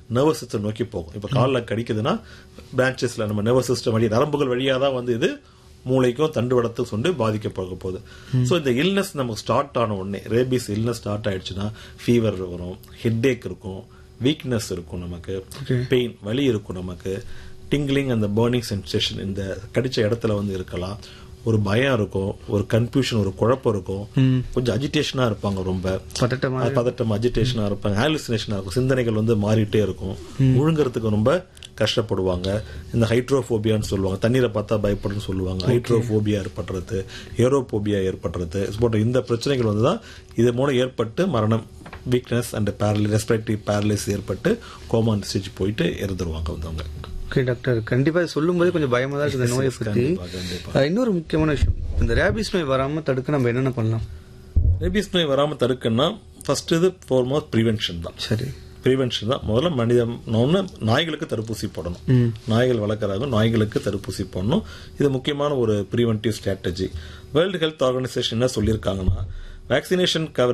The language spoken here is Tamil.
நர்வஸ் சிஸ்டம் நோக்கி போகும் இப்போ காலில் கடிக்குதுன்னா பிரான்ச்சஸ்ல நம்ம நர்வஸ் சிஸ்டம் வழி நரம்புகள் வழியாக தான் வந்து இது மூளைக்கும் தண்டுவடத்துக்கும் சொண்டு பாதிக்கப்போக போகுது ஸோ இந்த இல்னஸ் நமக்கு ஸ்டார்ட் ஆன உடனே ரேபிஸ் இல்னஸ் ஸ்டார்ட் ஆயிடுச்சுன்னா ஃபீவர் வரும் ஹெட்டேக் இருக்கும் வீக்னஸ் இருக்கும் நமக்கு பெயின் வலி இருக்கும் நமக்கு டிங்லிங் அந்த பர்னிங் சென்சேஷன் இந்த கடிச்ச இடத்துல வந்து இருக்கலாம் ஒரு பயம் இருக்கும் ஒரு கன்ஃபியூஷன் ஒரு குழப்பம் இருக்கும் கொஞ்சம் அஜிடேஷனா இருப்பாங்க ரொம்ப பதட்டமா அது பதட்டம் அஜிடேஷனா இருப்பாங்க ஹாலுசினேஷனா இருக்கும் சிந்தனைகள் வந்து மாறிட்டே இருக்கும் முழுங்கறதுக்கு ரொம்ப கஷ்டப்படுவாங்க இந்த ஹைட்ரோஃபோபியான்னு சொல்லுவாங்க தண்ணீரை பார்த்தா பயப்படுன்னு சொல்லுவாங்க ஹைட்ரோஃபோபியா ஏற்படுறது ஏரோபோபியா ஏற்படுறது போன்ற இந்த பிரச்சனைகள் வந்து தான் இது மூலம் ஏற்பட்டு மரணம் வீக்னஸ் அண்ட் பேரலி ரெஸ்பிரேட்டரி பேரலிஸ் ஏற்பட்டு கோமான் ஸ்டேஜ் போயிட்டு இறந்துருவாங்க வந்தவங்க ஓகே டாக்டர் கண்டிப்பா இதை சொல்லும்போது கொஞ்சம் பயமா தான் இருக்குது இந்த நோயை பத்தி கண்டிப்பா, கண்டிப்பா. அஹ், இன்னொரு முக்கியமான விஷயம் இந்த ரேபிஸ் நோய் வராம தடுக்க நம்ம என்னென்ன பண்ணலாம் ரேபிஸ் நோய் வராம தடுக்கணும்னா ஃபர்ஸ்ட் இது ஃபார்மோஸ்ட் ப்ரிவென்ஷன் தான் சரி ப்ரிவென்ஷன் தான் முதல்ல மனிதன் ஒன்று நாய்களுக்கு தடுப்பூசி போடணும் நாய்கள் வளர்க்குறாங்க நாய்களுக்கு தடுப்பூசி போடணும் இது முக்கியமான ஒரு preventive strategy world health organisation என்ன சொல்லியிருக்காங்கன்னா வேக்சினேஷன் கவர்